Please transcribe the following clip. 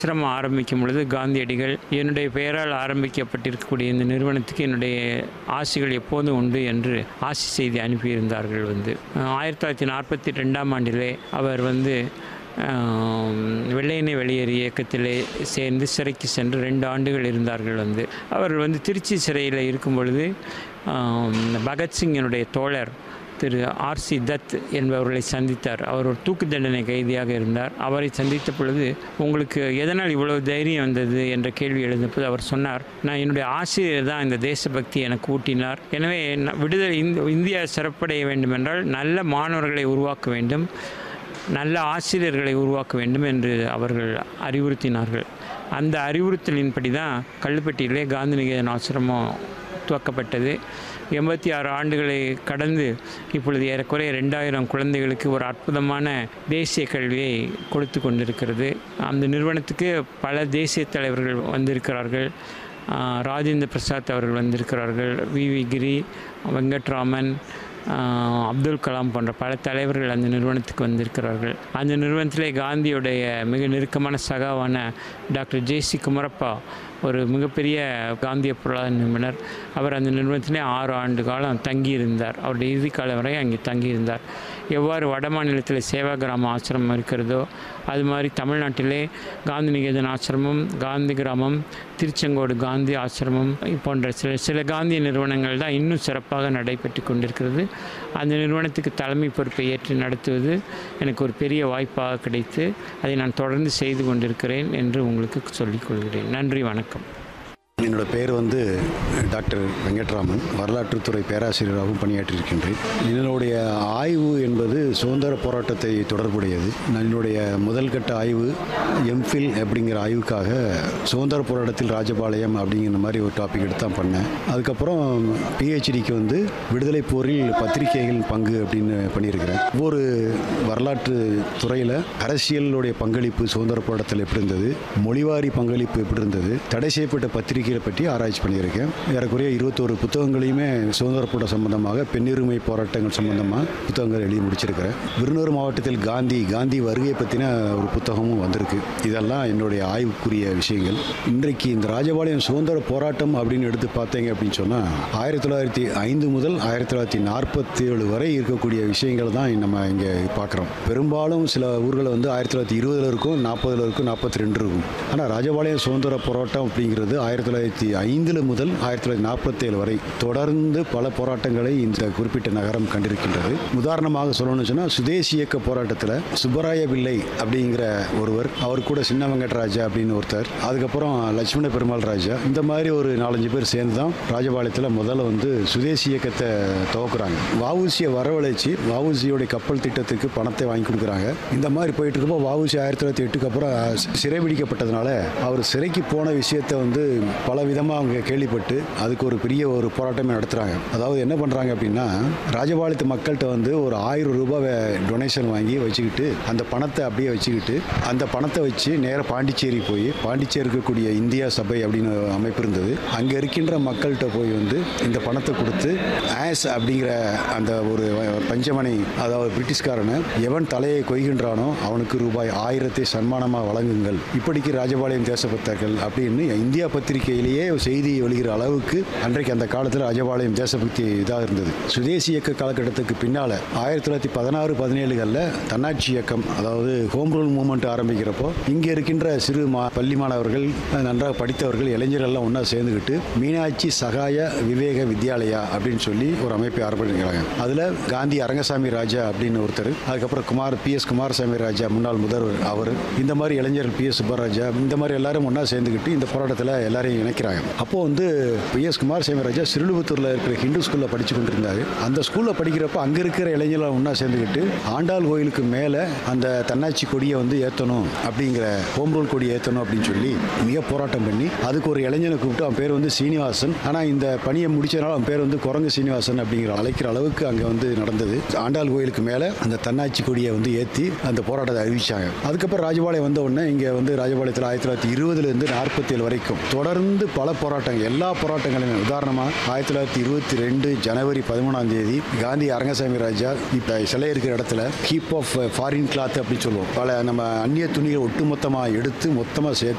ஆசிரமம் ஆரம்பிக்கும் பொழுது காந்தியடிகள் என்னுடைய பெயரால் ஆரம்பிக்கப்பட்டிருக்கக்கூடிய இந்த நிறுவனத்துக்கு என்னுடைய ஆசிகள் எப்போதும் உண்டு என்று ஆசி செய்தி அனுப்பியிருந்தார்கள் வந்து அஹ் ஆயிரத்தி தொள்ளாயிரத்தி நாற்பத்தி ரெண்டாம் ஆண்டிலே அவர் வந்து ஆம், வெள்ளையனே வெளியேறு இயக்கத்திலே சேர்ந்து சிறைக்கு சென்று ரெண்டு ஆண்டுகள் இருந்தார்கள் வந்து அவர்கள் வந்து திருச்சி சிறையில் இருக்கும் பொழுது ஆம், பகத்சிங்கினுடைய தோழர் திரு ஆர்சி தத் என்பவர்களை சந்தித்தார் அவர் ஒரு தூக்கு தண்டனை கைதியாக இருந்தார் அவரை சந்தித்த பொழுது உங்களுக்கு எதனால் இவ்வளவு தைரியம் வந்தது என்ற கேள்வி எழுந்தபோது அவர் சொன்னார் நான் என்னுடைய ஆசிரியர் தான் இந்த தேசபக்தி எனக்கு ஊட்டினார் எனவே ந- விடுதலை இந்த இந்தியா சிறப்படைய வேண்டுமென்றால் நல்ல மாணவர்களை உருவாக்க வேண்டும் நல்ல ஆசிரியர்களை உருவாக்க வேண்டும் என்று அவர்கள் அறிவுறுத்தினார்கள் அந்த அறிவுறுத்தலின்படி தான் கல்லுப்பட்டியிலே காந்திநிகேதன் ஆசிரமம் துவக்கப்பட்டது எண்பத்தி ஆறு ஆண்டுகளை கடந்து இப்பொழுது ஏறக்குறைய ரெண்டாயிரம் குழந்தைகளுக்கு ஒரு அற்புதமான தேசிய கல்வியை கொடுத்து கொண்டிருக்கிறது அந்த நிறுவனத்துக்கு பல தேசிய தலைவர்கள் வந்திருக்கிறார்கள் ஆஹ் ராஜேந்திர பிரசாத் அவர்கள் வந்திருக்கிறார்கள் வி வி கிரி வெங்கட்ராமன் ஆஹ் அப்துல் கலாம் போன்ற பல தலைவர்கள் அந்த நிறுவனத்துக்கு வந்திருக்கிறார்கள் அந்த நிறுவனத்திலே காந்தியுடைய மிக நெருக்கமான சகாவான டாக்டர் ஜேசி குமரப்பா ஒரு மிகப்பெரிய காந்திய பொருளாதார நிபுணர் அவர் அந்த நிறுவனத்திலே ஆறு ஆண்டு காலம் தங்கியிருந்தார் அவருடைய இறுதி காலம் வரை அங்கே தங்கியிருந்தார் எவ்வாறு வட மாநிலத்தில் சேவா கிராம ஆசிரமம் இருக்கிறதோ அது மாதிரி தமிழ்நாட்டிலே காந்தி நிகேதன் ஆசிரமம் காந்தி கிராமம் திருச்செங்கோடு காந்தி ஆசிரமம் போன்ற சில சில காந்திய நிறுவனங்கள் தான் இன்னும் சிறப்பாக நடைபெற்று கொண்டிருக்கிறது அந்த நிறுவனத்துக்கு தலைமை பொறுப்பை ஏற்று நடத்துவது எனக்கு ஒரு பெரிய வாய்ப்பாக கிடைத்து அதை நான் தொடர்ந்து செய்து கொண்டிருக்கிறேன் என்று உங்களுக்கு சொல்லிக் கொள்கிறேன் நன்றி வணக்கம் என்னோட பேர் வந்து டாக்டர் வெங்கட்ராமன் வரலாற்றுத்துறை பேராசிரியராகவும் பணியாற்றியிருக்கின்றேன் என்னுடைய ஆய்வு என்பது சுதந்திர போராட்டத்தை தொடர்புடையது நான் என்னுடைய முதல் கட்ட ஆய்வு எம்ஃபில் அப்படிங்கிற ஆய்வுக்காக சுதந்திர போராட்டத்தில் ராஜபாளையம் அப்படிங்கிற மாதிரி ஒரு டாபிக் எடுத்து தான் பண்ணேன் அதுக்கப்புறம் பிஹெச்டிக்கு வந்து விடுதலை போரில் பத்திரிகைகளின் பங்கு அப்படின்னு பண்ணியிருக்கிறேன் ஒவ்வொரு வரலாற்று துறையில் அரசியலுடைய பங்களிப்பு சுதந்திர போராட்டத்தில் எப்படி இருந்தது மொழிவாரி பங்களிப்பு எப்படி இருந்தது தடை செய்யப்பட்ட பத்திரிகைகளை பற்றி ஆராய்ச்சி பண்ணியிருக்கேன் ஏறக்குறைய இருபத்தோரு புத்தகங்களையுமே சுதந்திர போராட்டம் சம்பந்தமாக பெண்ணுரிமை போராட்டங்கள் சம்பந்தமாக புத்தகங்கள் எழுதி முடிச்சிருக்கிறேன் விருநூறு மாவட்டத்தில் காந்தி காந்தி வருகை பற்றின ஒரு புத்தகமும் வந்திருக்கு இதெல்லாம் என்னுடைய ஆய்வுக்குரிய விஷயங்கள் இன்றைக்கு இந்த ராஜபாளையம் சுதந்திர போராட்டம் அப்படின்னு எடுத்து பார்த்தீங்க அப்படின்னு சொன்னால் ஆயிரத்தி தொள்ளாயிரத்தி ஐந்து முதல் ஆயிரத்தி தொள்ளாயிரத்தி நாற்பத்தி ஏழு வரை இருக்கக்கூடிய விஷயங்கள் தான் நம்ம இங்கே பார்க்குறோம் பெரும்பாலும் சில ஊர்களில் வந்து ஆயிரத்தி தொள்ளாயிரத்தி இருபதுல இருக்கும் நாற்பதுல இருக்கும் நாற்பத்தி ரெண்டு இருக்கும் ஆனால் ராஜபாளையம் சுதந்திர போராட்டம் அப்படிங்கிறது ஆயிரத்தி தொள்ளாயிரத்தி ஐந்தில் முதல் ஆயிரத்தி தொள்ளாயிரத்தி நாற்பத்தேழு வரை தொடர்ந்து பல போராட்டங்களை இந்த குறிப்பிட்ட நகரம் கண்டிருக்கின்றது உதாரணமாக சொல்லணும்னு சொன்னால் சுதேசி இயக்க போராட்டத்தில் சுப்பராய பிள்ளை அப்படிங்கிற ஒருவர் அவர் கூட சின்ன வெங்கட்ராஜா அப்படின்னு ஒருத்தர் அதுக்கப்புறம் லட்சுமண பெருமாள் ராஜா இந்த மாதிரி ஒரு நாலஞ்சு பேர் சேர்ந்து தான் ராஜபாளையத்தில் முதல்ல வந்து சுதேசி இயக்கத்தை துவக்குறாங்க வவுசியை வரவழைச்சு வவுசியோடைய கப்பல் திட்டத்துக்கு பணத்தை வாங்கி கொடுக்குறாங்க இந்த மாதிரி போயிட்டு இருக்கப்போ வவுசி ஆயிரத்தி தொள்ளாயிரத்தி எட்டுக்கு அப்புறம் சிறைபிடிக்கப்பட்டதுனால அவர் சிறைக்கு போன விஷயத்தை வந்து பல விதமாக அவங்க கேள்விப்பட்டு அதுக்கு ஒரு பெரிய ஒரு போராட்டமே நடத்துகிறாங்க அதாவது என்ன பண்ணுறாங்க அப்படின்னா ராஜபாளையத்து மக்கள்கிட்ட வந்து ஒரு ஆயிரம் ரூபாய் டொனேஷன் வாங்கி வச்சுக்கிட்டு அந்த பணத்தை அப்படியே வச்சுக்கிட்டு அந்த பணத்தை வச்சு நேராக பாண்டிச்சேரி போய் பாண்டிச்சேரி இருக்கக்கூடிய இந்தியா சபை அப்படின்னு அமைப்பு இருந்தது அங்கே இருக்கின்ற மக்கள்கிட்ட போய் வந்து இந்த பணத்தை கொடுத்து ஆஸ் அப்படிங்கிற அந்த ஒரு பஞ்சமனை அதாவது பிரிட்டிஷ்காரனை எவன் தலையை கொய்கின்றானோ அவனுக்கு ரூபாய் ஆயிரத்தை சன்மானமாக வழங்குங்கள் இப்படிக்கு ராஜபாளையம் தேசபக்தர்கள் அப்படின்னு இந்தியா பத்திரிகையிலேயே செய்தி வெளிகிற அளவுக்கு அன்றைக்கு அந்த காலத்தில் ராஜபாளையம் தேசபக்தி இதாக இருந்தது சுதேசி இயக்க காலகட்டத்துக்கு பின்னால் ஆயிரத்தி தொள்ளாயிரத்தி பதினாறு பதினேழுகளில் தன்னாட்சி இயக்கம் அதாவது ஹோம் ரூல் மூவ்மெண்ட் ஆரம்பிக்கிறப்போ இங்கே இருக்கின்ற சிறு மா பள்ளி மாணவர்கள் நன்றாக படித்தவர்கள் இளைஞர்கள்லாம் ஒன்றா சேர்ந்துக்கிட்டு மீனாட்சி சகாய விவேக வித்யாலயா அப்படின்னு சொல்லி ஒரு அமைப்பை ஆரம்பிக்கிறாங்க அதில் காந்தி அரங்கசாமி ராஜா அப்படின்னு ஒருத்தர் அதுக்கப்புறம் குமார் பி எஸ் குமாரசாமி ராஜா முன்னாள் முதல்வர் அவர் இந்த மாதிரி இளைஞர்கள் பி எஸ் சுப்பராஜா இந்த மாதிரி எல்லாரும் ஒன்றா சேர்ந்துக்கிட்டு இந்த போராட்டத்தில் எல்லாரையும் இணைக்கிறாங்க அப்போது வந்து பி எஸ் குமாரசாமி ராஜா சிறுலுபுத்தூரில் இருக்கிற ஹிந்து ஸ்கூலில் படித்து கொண்டிருந்தாரு அந்த ஸ்கூலில் படிக்கிறப்ப அங்கே இருக்கிற இளைஞர்கள் ஒன்றா சேர்ந்துக்கிட்டு ஆண்டாள் கோயிலுக்கு மேலே அந்த தன்னாட்சி கொடியை வந்து ஏற்றணும் அப்படிங்கிற ஹோம் ரூல் கொடியை ஏற்றணும் அப்படின்னு சொல்லி மிக போராட்டம் பண்ணி அதுக்கு ஒரு இளைஞனை கூப்பிட்டு அவன் பேர் வந்து சீனிவாசன் ஆனால் இந்த பணியை முடிச்சனால அவன் பேர் வந்து குரங்கு சீனிவாசன் அப்படிங்கிற அழைக்கிற அளவுக்கு அங்கே வந்து நடந்தது ஆண்டாள் கோயிலுக்கு மேலே அந்த தன்னாட்சி கொடியை வந்து ஏற்றி அந்த போராட்டத்தை அறிவிச்சாங்க அதுக்கப்புறம் ராஜபாளையம் வந்த உடனே இங்கே வந்து ராஜபாளையத்தில் ஆயிரத்தி தொள்ளாயிரத்தி இருபதுலேருந்து நாற்பத்தி ஏழு வரைக்கும் தொடர்ந்து தொடர்ந்து பல போராட்டங்கள் எல்லா போராட்டங்களுமே உதாரணமாக ஆயிரத்தி தொள்ளாயிரத்தி இருபத்தி ரெண்டு ஜனவரி பதிமூணாம் தேதி காந்தி அரங்கசாமி ராஜா இப்போ சிலை இருக்கிற இடத்துல ஹீப் ஆஃப் ஃபாரின் கிளாத் அப்படின்னு சொல்லுவோம் பல நம்ம அந்நிய துணியை ஒட்டுமொத்தமாக எடுத்து மொத்தமாக சேர்த்து